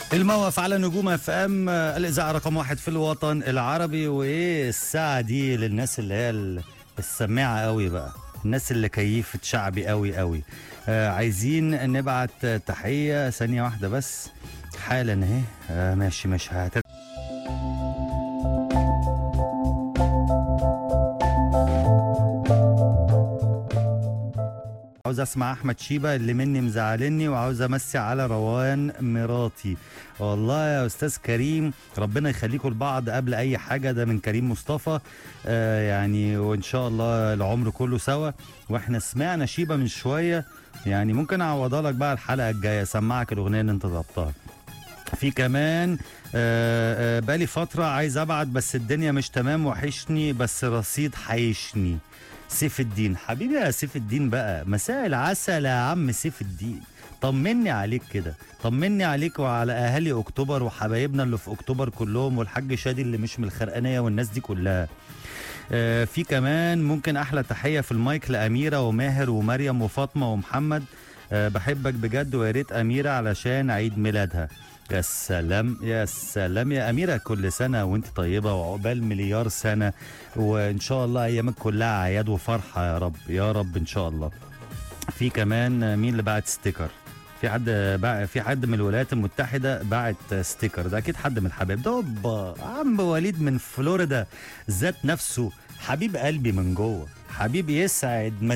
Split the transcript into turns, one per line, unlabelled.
الموقف على نجوم اف ام الاذاعه رقم واحد في الوطن العربي وايه الساعه دي للناس اللي هي ال- السماعه قوي بقى الناس اللي كيفت شعبي قوي قوي آه عايزين نبعت تحيه ثانيه واحده بس حالا اهي آه ماشي ماشي هت... عاوز اسمع احمد شيبه اللي مني مزعلني وعاوز امسي على روان مراتي والله يا استاذ كريم ربنا يخليكم لبعض قبل اي حاجه ده من كريم مصطفى آه يعني وان شاء الله العمر كله سوا واحنا سمعنا شيبه من شويه يعني ممكن اعوضها لك بقى الحلقه الجايه اسمعك الاغنيه اللي انت طلبتها في كمان آه، آه، بقالي فترة عايز أبعت بس الدنيا مش تمام وحشني بس رصيد حيشني سيف الدين حبيبي يا سيف الدين بقى مساء العسل يا عم سيف الدين طمني عليك كده طمني عليك وعلى اهالي اكتوبر وحبايبنا اللي في اكتوبر كلهم والحاج شادي اللي مش من الخرقانيه والناس دي كلها آه، في كمان ممكن احلى تحيه في المايك لاميره وماهر ومريم وفاطمه ومحمد آه، بحبك بجد ويا ريت اميره علشان عيد ميلادها يا سلام يا سلام يا أميرة كل سنة وانت طيبة وعقبال مليار سنة وإن شاء الله أيامك كلها أعياد وفرحة يا رب يا رب إن شاء الله في كمان مين اللي بعت ستيكر في حد بع... في حد من الولايات المتحدة بعت ستيكر ده أكيد حد من الحبايب ده أوبا عم وليد من فلوريدا ذات نفسه حبيب قلبي من جوه حبيب يسعد